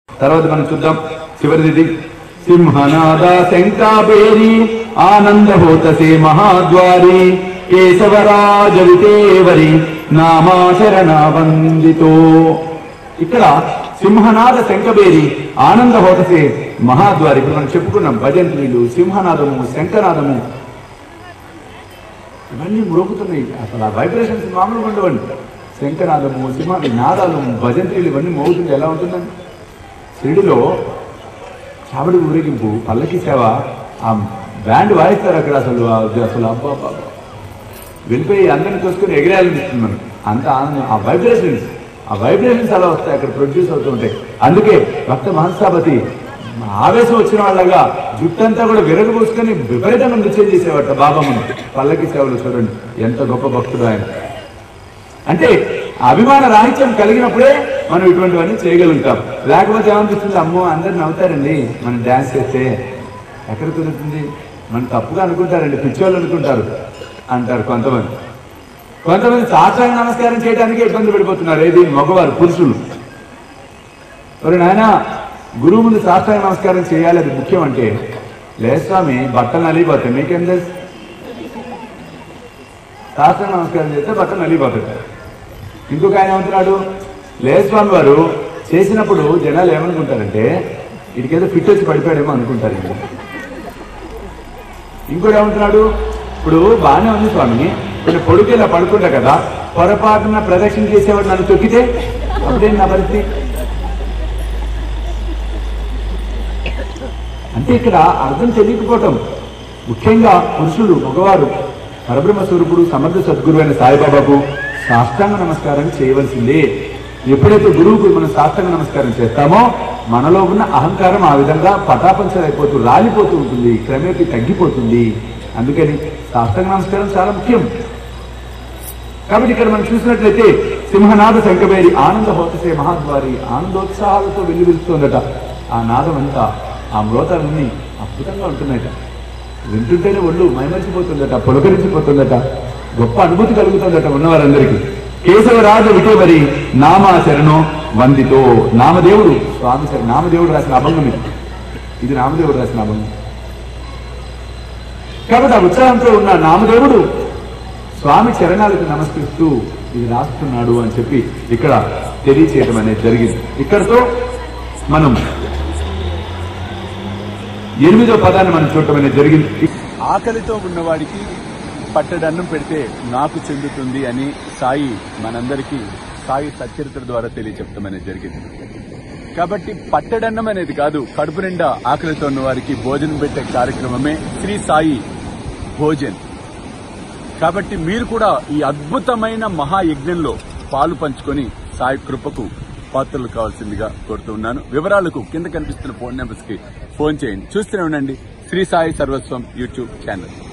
తర్వాత మనం చూద్దాం చివరిది సింహనాద శంకాబేరి ఆనందహోతసే మహాద్వారి కేశవరాజ వితేవరి నామాశరణ వందితో ఇక్కడ సింహనాద శంఖబేరి ఆనందహోతసే మహాద్వారి ఇప్పుడు మనం చెప్పుకున్నాం భజంత్రీలు సింహనాదము శంఖనాదము ఇవన్నీ మ్రోగుతున్నాయి అసలు ఆ వైబ్రేషన్స్ మామూలుగా ఉండవండి శంఖనాదము సింహ నాదాలు భజంత్రీలు ఇవన్నీ మోగుతుంది ఎలా ఉంటుందండి షిరిడిలో చావడి ఊరేగింపు పల్లకి సేవ ఆ బ్యాండ్ వాయిస్తారు అక్కడ అసలు అది అసలు అబ్బా అబ్బా, అబ్బా. వెళ్ళిపోయి అందరిని చూసుకొని ఎగిరేయాలనిపిస్తుంది మనకు అంత ఆనందం ఆ వైబ్రేషన్స్ ఆ వైబ్రేషన్స్ అలా వస్తాయి అక్కడ ప్రొడ్యూస్ అవుతూ ఉంటాయి అందుకే భక్త మహంసాపతి ఆవేశం వచ్చిన వాళ్ళగా జుట్టంతా కూడా విరగబూసుకొని విపరీతంగా నృత్యం చేసేవాట బాబామ్మను పల్లకి సేవలు చూడండి ఎంత గొప్ప భక్తుడు ఆయన అంటే అభిమాన రాహిత్యం కలిగినప్పుడే మనం ఇటువంటివన్నీ చేయగలుగుతాం లేకపోతే ఏమనిపిస్తుంది అమ్మో అందరు నవ్వుతారండి మనం డ్యాన్స్ చేస్తే ఎక్కడ కుదురుతుంది మనం తప్పుగా అనుకుంటారండి పిచ్చోళ్ళు అనుకుంటారు అంటారు కొంతమంది కొంతమంది సాష్టాంగ నమస్కారం చేయడానికి ఇబ్బంది పడిపోతున్నారు ఏది మగవారు పురుషులు మరి నాయన గురువు ముందు సాష్టాంగ నమస్కారం చేయాలి అది ముఖ్యం అంటే లేదు స్వామి బట్టలు నలిగిపోతాయి మీకేం తెలుసు శాస్త్ర నమస్కారం చేస్తే బట్టలు నలిగిపోతాయి ఇంకొక ఆయన ఏమంటున్నాడు లేదు స్వామి వారు చేసినప్పుడు జనాలు ఏమనుకుంటారంటే ఇటుకేదో ఫిట్ వచ్చి పడిపోయాడేమో అనుకుంటారు ఇంకా ఇంకోటి ఏమంటున్నాడు ఇప్పుడు బాగానే ఉంది స్వామి కొన్ని పొడుగు ఇలా పడుకుంటా కదా పొరపాటున ప్రదక్షిణ చేసేవాడు నన్ను తొక్కితే అప్పుడేంటి నా పరిస్థితి అంటే ఇక్కడ అర్థం తెలియకపోవటం ముఖ్యంగా పురుషులు మగవారు పరబ్రహ్మ స్వరూపుడు సమర్థ సద్గురు అయిన సాయిబాబాకు సాష్టాంగ నమస్కారం చేయవలసిందే ఎప్పుడైతే గురువుకు మనం సాష్టాంగ నమస్కారం చేస్తామో మనలో ఉన్న అహంకారం ఆ విధంగా పటాపంచలైపోతూ రాలిపోతూ ఉంటుంది క్రమేపీ తగ్గిపోతుంది అందుకని సాష్టాంగ నమస్కారం చాలా ముఖ్యం కాబట్టి ఇక్కడ మనం చూసినట్లయితే సింహనాథ శంఖబేరి ఆనంద హోతసే మహాద్వారి ఆనందోత్సాహాలతో వెల్లువిరుస్తోందట ఆ నాదం అంతా ఆ మ్రోతాలన్నీ అద్భుతంగా ఉంటున్నాయట వింటుంటేనే ఒళ్ళు మైమర్చిపోతుందట పులకరించిపోతుందట గొప్ప అనుభూతి కలుగుతుందట ఉన్నవారందరికీ కేశవరాజు విటేవరి నామాచరణం వందితో నామదేవుడు స్వామి శర- నామదేవుడు రాసిన అభంగం ఇది ఇది నామదేవుడు రాసిన అభంగం కాబట్టి ఆ ఉత్సాహంతో ఉన్న నామదేవుడు స్వామి చరణాలకు నమస్కరిస్తూ ఇది రాస్తున్నాడు అని చెప్పి ఇక్కడ తెలియచేయడం అనేది జరిగింది ఇక్కడతో మనం ఎనిమిదో పదాన్ని మనం చూడటం అనేది జరిగింది ఆకలితో ఉన్నవాడికి పట్టడన్నం పెడితే నాకు చెందుతుంది అని సాయి మనందరికీ సాయి సచరిత్ర ద్వారా తెలియచెప్పడం అనేది జరిగింది కాబట్టి పట్టడన్నం అనేది కాదు కడుపు నిండా ఆకలితో ఉన్న వారికి భోజనం పెట్టే కార్యక్రమమే శ్రీ సాయి భోజన్ కాబట్టి మీరు కూడా ఈ అద్భుతమైన మహాయజ్ఞంలో పాలు పంచుకొని సాయి కృపకు పాత్రలు కావాల్సిందిగా కోరుతున్నాను వివరాలకు కింద కనిపిస్తున్న ఫోన్ నెంబర్స్ కి ఫోన్ చేయండి చూస్తూనే ఉండండి శ్రీ సాయి సర్వస్వం యూట్యూబ్ ఛానల్